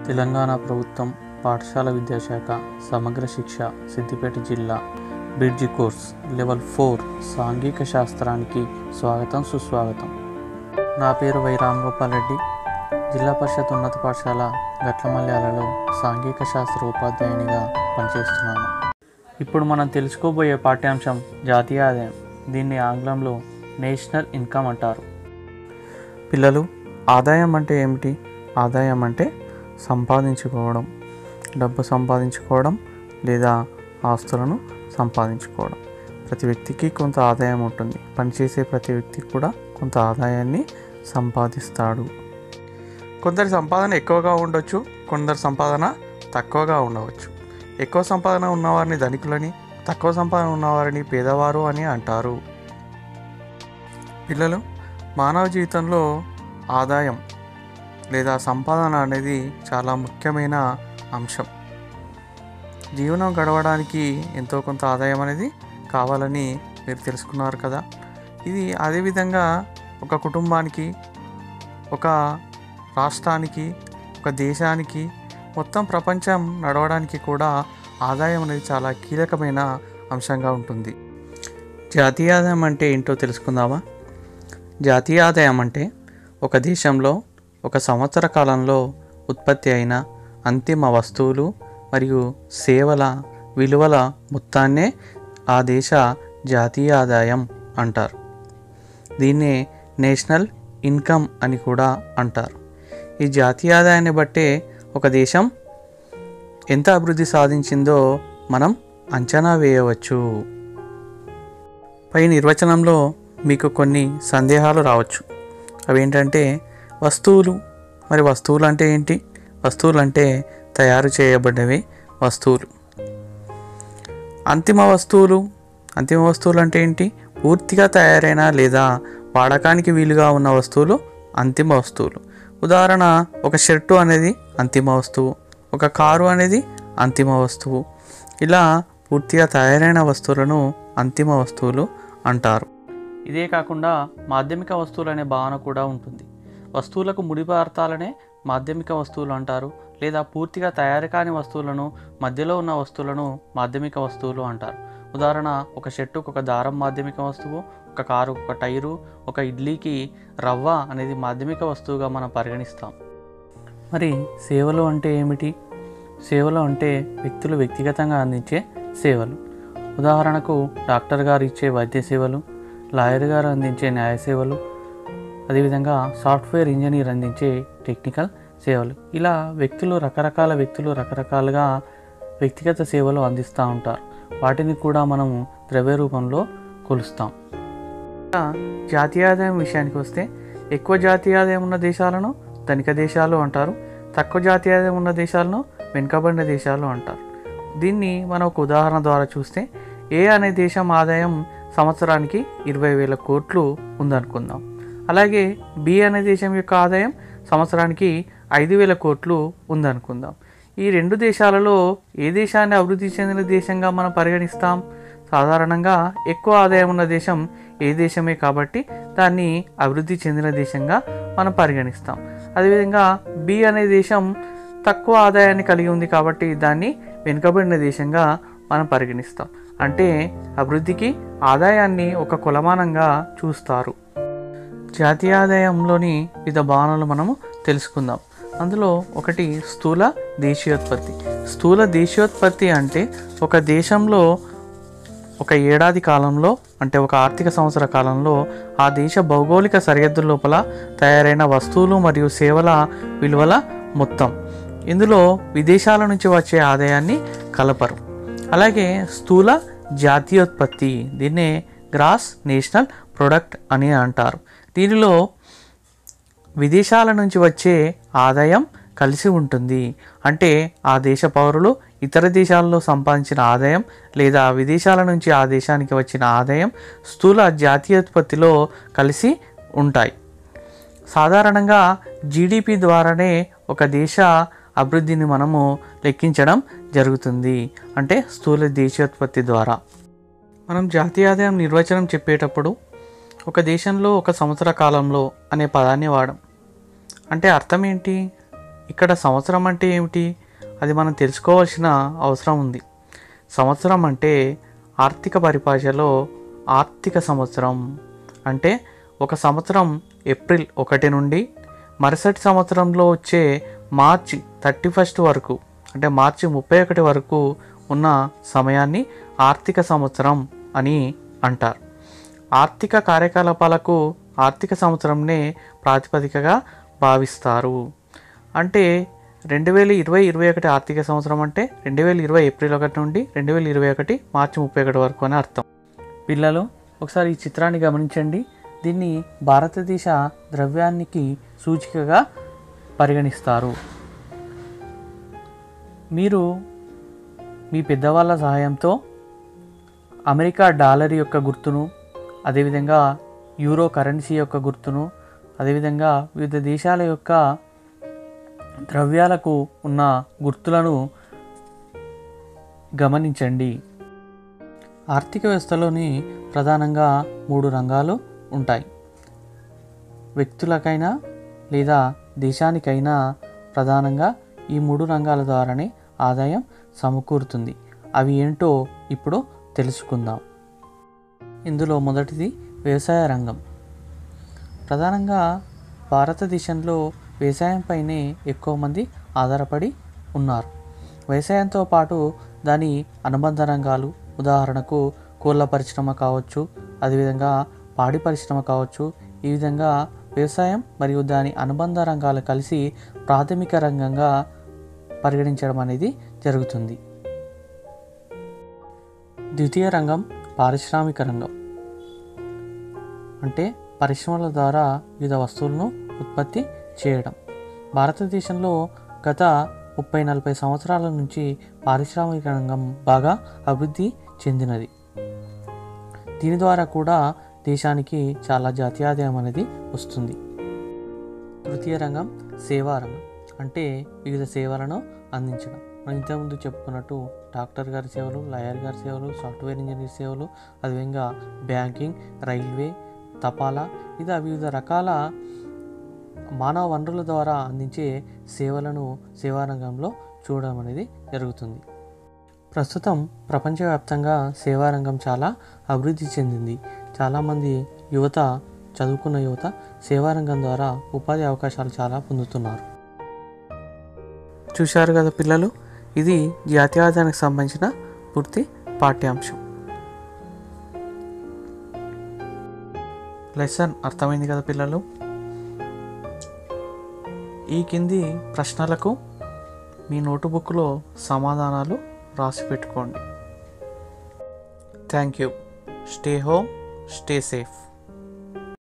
తెలంగాణ ప్రభుత్వం పాఠశాల విద్యాశాఖ సమగ్ర శిక్ష సిద్దిపేట జిల్లా బ్రిడ్జి కోర్స్ లెవెల్ ఫోర్ సాంఘిక శాస్త్రానికి స్వాగతం సుస్వాగతం నా పేరు వై రామ్గోపాల్ రెడ్డి జిల్లా పరిషత్ ఉన్నత పాఠశాల గట్లమల్యాలలో సాంఘిక శాస్త్ర ఉపాధ్యాయునిగా పనిచేస్తున్నాను ఇప్పుడు మనం తెలుసుకోబోయే పాఠ్యాంశం జాతీయ ఆదాయం దీన్ని ఆంగ్లంలో నేషనల్ ఇన్కమ్ అంటారు పిల్లలు ఆదాయం అంటే ఏమిటి ఆదాయం అంటే సంపాదించుకోవడం డబ్బు సంపాదించుకోవడం లేదా ఆస్తులను సంపాదించుకోవడం ప్రతి వ్యక్తికి కొంత ఆదాయం ఉంటుంది పనిచేసే ప్రతి వ్యక్తి కూడా కొంత ఆదాయాన్ని సంపాదిస్తాడు కొందరి సంపాదన ఎక్కువగా ఉండొచ్చు కొందరి సంపాదన తక్కువగా ఉండవచ్చు ఎక్కువ సంపాదన ఉన్నవారిని ధనికులని తక్కువ సంపాదన ఉన్నవారిని పేదవారు అని అంటారు పిల్లలు మానవ జీవితంలో ఆదాయం లేదా సంపాదన అనేది చాలా ముఖ్యమైన అంశం జీవనం గడవడానికి ఎంతో కొంత ఆదాయం అనేది కావాలని మీరు తెలుసుకున్నారు కదా ఇది అదేవిధంగా ఒక కుటుంబానికి ఒక రాష్ట్రానికి ఒక దేశానికి మొత్తం ప్రపంచం నడవడానికి కూడా ఆదాయం అనేది చాలా కీలకమైన అంశంగా ఉంటుంది జాతీయ ఆదాయం అంటే ఏంటో తెలుసుకుందామా జాతీయ ఆదాయం అంటే ఒక దేశంలో ఒక సంవత్సర కాలంలో ఉత్పత్తి అయిన అంతిమ వస్తువులు మరియు సేవల విలువల మొత్తాన్నే ఆ దేశ జాతీయ ఆదాయం అంటారు దీన్నే నేషనల్ ఇన్కమ్ అని కూడా అంటారు ఈ జాతీయ ఆదాయాన్ని బట్టే ఒక దేశం ఎంత అభివృద్ధి సాధించిందో మనం అంచనా వేయవచ్చు పై నిర్వచనంలో మీకు కొన్ని సందేహాలు రావచ్చు అవేంటంటే వస్తువులు మరి వస్తువులు అంటే ఏంటి వస్తువులు అంటే తయారు చేయబడ్డవి వస్తువులు అంతిమ వస్తువులు అంతిమ వస్తువులు అంటే ఏంటి పూర్తిగా తయారైన లేదా వాడకానికి వీలుగా ఉన్న వస్తువులు అంతిమ వస్తువులు ఉదాహరణ ఒక షర్టు అనేది అంతిమ వస్తువు ఒక కారు అనేది అంతిమ వస్తువు ఇలా పూర్తిగా తయారైన వస్తువులను అంతిమ వస్తువులు అంటారు ఇదే కాకుండా మాధ్యమిక వస్తువులు అనే భావన కూడా ఉంటుంది వస్తువులకు ముడి పదార్థాలనే మాధ్యమిక వస్తువులు అంటారు లేదా పూర్తిగా తయారు కాని వస్తువులను మధ్యలో ఉన్న వస్తువులను మాధ్యమిక వస్తువులు అంటారు ఉదాహరణ ఒక షర్టుకు ఒక దారం మాధ్యమిక వస్తువు ఒక కారు ఒక టైరు ఒక ఇడ్లీకి రవ్వ అనేది మాధ్యమిక వస్తువుగా మనం పరిగణిస్తాం మరి సేవలు అంటే ఏమిటి సేవలు అంటే వ్యక్తులు వ్యక్తిగతంగా అందించే సేవలు ఉదాహరణకు డాక్టర్ గారు ఇచ్చే వైద్య సేవలు లాయర్ గారు అందించే న్యాయ సేవలు అదేవిధంగా సాఫ్ట్వేర్ ఇంజనీర్ అందించే టెక్నికల్ సేవలు ఇలా వ్యక్తులు రకరకాల వ్యక్తులు రకరకాలుగా వ్యక్తిగత సేవలు అందిస్తూ ఉంటారు వాటిని కూడా మనము ద్రవ్య రూపంలో కొలుస్తాం ఇంకా జాతీయ ఆదాయం విషయానికి వస్తే ఎక్కువ జాతీయ ఆదాయం ఉన్న దేశాలను ధనిక దేశాలు అంటారు తక్కువ జాతీయ ఆదాయం ఉన్న దేశాలను వెనుకబడిన దేశాలు అంటారు దీన్ని మనం ఒక ఉదాహరణ ద్వారా చూస్తే ఏ అనే దేశం ఆదాయం సంవత్సరానికి ఇరవై వేల కోట్లు ఉందనుకుందాం అలాగే బి అనే దేశం యొక్క ఆదాయం సంవత్సరానికి ఐదు వేల కోట్లు ఉందనుకుందాం ఈ రెండు దేశాలలో ఏ దేశాన్ని అభివృద్ధి చెందిన దేశంగా మనం పరిగణిస్తాం సాధారణంగా ఎక్కువ ఆదాయం ఉన్న దేశం ఏ దేశమే కాబట్టి దాన్ని అభివృద్ధి చెందిన దేశంగా మనం పరిగణిస్తాం అదేవిధంగా బి అనే దేశం తక్కువ ఆదాయాన్ని కలిగి ఉంది కాబట్టి దాన్ని వెనుకబడిన దేశంగా మనం పరిగణిస్తాం అంటే అభివృద్ధికి ఆదాయాన్ని ఒక కులమానంగా చూస్తారు జాతీయ ఆదాయంలోని వివిధ భావనలు మనము తెలుసుకుందాం అందులో ఒకటి స్థూల దేశీయోత్పత్తి స్థూల దేశీయోత్పత్తి అంటే ఒక దేశంలో ఒక ఏడాది కాలంలో అంటే ఒక ఆర్థిక సంవత్సర కాలంలో ఆ దేశ భౌగోళిక సరిహద్దుల లోపల తయారైన వస్తువులు మరియు సేవల విలువల మొత్తం ఇందులో విదేశాల నుంచి వచ్చే ఆదాయాన్ని కలపరు అలాగే స్థూల జాతీయోత్పత్తి దీన్నే గ్రాస్ నేషనల్ ప్రొడక్ట్ అని అంటారు దీనిలో విదేశాల నుంచి వచ్చే ఆదాయం కలిసి ఉంటుంది అంటే ఆ దేశ పౌరులు ఇతర దేశాల్లో సంపాదించిన ఆదాయం లేదా విదేశాల నుంచి ఆ దేశానికి వచ్చిన ఆదాయం స్థూల జాతీయోత్పత్తిలో కలిసి ఉంటాయి సాధారణంగా జీడిపి ద్వారానే ఒక దేశ అభివృద్ధిని మనము లెక్కించడం జరుగుతుంది అంటే స్థూల దేశీయోత్పత్తి ద్వారా మనం జాతీయ ఆదాయం నిర్వచనం చెప్పేటప్పుడు ఒక దేశంలో ఒక సంవత్సర కాలంలో అనే పదాన్ని వాడం అంటే అర్థం ఏంటి ఇక్కడ సంవత్సరం అంటే ఏమిటి అది మనం తెలుసుకోవాల్సిన అవసరం ఉంది సంవత్సరం అంటే ఆర్థిక పరిభాషలో ఆర్థిక సంవత్సరం అంటే ఒక సంవత్సరం ఏప్రిల్ ఒకటి నుండి మరుసటి సంవత్సరంలో వచ్చే మార్చి థర్టీ ఫస్ట్ వరకు అంటే మార్చి ముప్పై ఒకటి వరకు ఉన్న సమయాన్ని ఆర్థిక సంవత్సరం అని అంటారు ఆర్థిక కార్యకలాపాలకు ఆర్థిక సంవత్సరంనే ప్రాతిపదికగా భావిస్తారు అంటే రెండు వేల ఇరవై ఇరవై ఒకటి ఆర్థిక సంవత్సరం అంటే రెండు వేల ఇరవై ఏప్రిల్ ఒకటి నుండి రెండు వేల ఇరవై ఒకటి మార్చి ముప్పై ఒకటి వరకు అని అర్థం పిల్లలు ఒకసారి ఈ చిత్రాన్ని గమనించండి దీన్ని భారతదేశ ద్రవ్యానికి సూచికగా పరిగణిస్తారు మీరు మీ పెద్దవాళ్ళ సహాయంతో అమెరికా డాలర్ యొక్క గుర్తును అదేవిధంగా యూరో కరెన్సీ యొక్క గుర్తును అదేవిధంగా వివిధ దేశాల యొక్క ద్రవ్యాలకు ఉన్న గుర్తులను గమనించండి ఆర్థిక వ్యవస్థలోని ప్రధానంగా మూడు రంగాలు ఉంటాయి వ్యక్తులకైనా లేదా దేశానికైనా ప్రధానంగా ఈ మూడు రంగాల ద్వారానే ఆదాయం సమకూరుతుంది అవి ఏంటో ఇప్పుడు తెలుసుకుందాం ఇందులో మొదటిది వ్యవసాయ రంగం ప్రధానంగా భారతదేశంలో వ్యవసాయంపైనే ఎక్కువ మంది ఆధారపడి ఉన్నారు వ్యవసాయంతో పాటు దాని అనుబంధ రంగాలు ఉదాహరణకు కోళ్ళ పరిశ్రమ కావచ్చు అదేవిధంగా పాడి పరిశ్రమ కావచ్చు ఈ విధంగా వ్యవసాయం మరియు దాని అనుబంధ రంగాలు కలిసి ప్రాథమిక రంగంగా పరిగణించడం అనేది జరుగుతుంది ద్వితీయ రంగం పారిశ్రామిక రంగం అంటే పరిశ్రమల ద్వారా వివిధ వస్తువులను ఉత్పత్తి చేయడం భారతదేశంలో గత ముప్పై నలభై సంవత్సరాల నుంచి పారిశ్రామిక రంగం బాగా అభివృద్ధి చెందినది దీని ద్వారా కూడా దేశానికి చాలా జాతీయాదాయం అనేది వస్తుంది తృతీయ రంగం సేవా రంగం అంటే వివిధ సేవలను అందించడం మనం ఇంతకుముందు చెప్పుకున్నట్టు డాక్టర్ గారి సేవలు లాయర్ గారి సేవలు సాఫ్ట్వేర్ ఇంజనీర్ సేవలు అదేవిధంగా బ్యాంకింగ్ రైల్వే తపాలా ఇలా వివిధ రకాల మానవ వనరుల ద్వారా అందించే సేవలను సేవా రంగంలో చూడడం అనేది జరుగుతుంది ప్రస్తుతం ప్రపంచవ్యాప్తంగా సేవా రంగం చాలా అభివృద్ధి చెందింది చాలామంది యువత చదువుకున్న యువత సేవా రంగం ద్వారా ఉపాధి అవకాశాలు చాలా పొందుతున్నారు చూశారు కదా పిల్లలు ఇది జాతీయాదానికి సంబంధించిన పూర్తి పాఠ్యాంశం లెసన్ అర్థమైంది కదా పిల్లలు ఈ కింది ప్రశ్నలకు మీ నోటుబుక్లో సమాధానాలు రాసి పెట్టుకోండి thank you stay home stay safe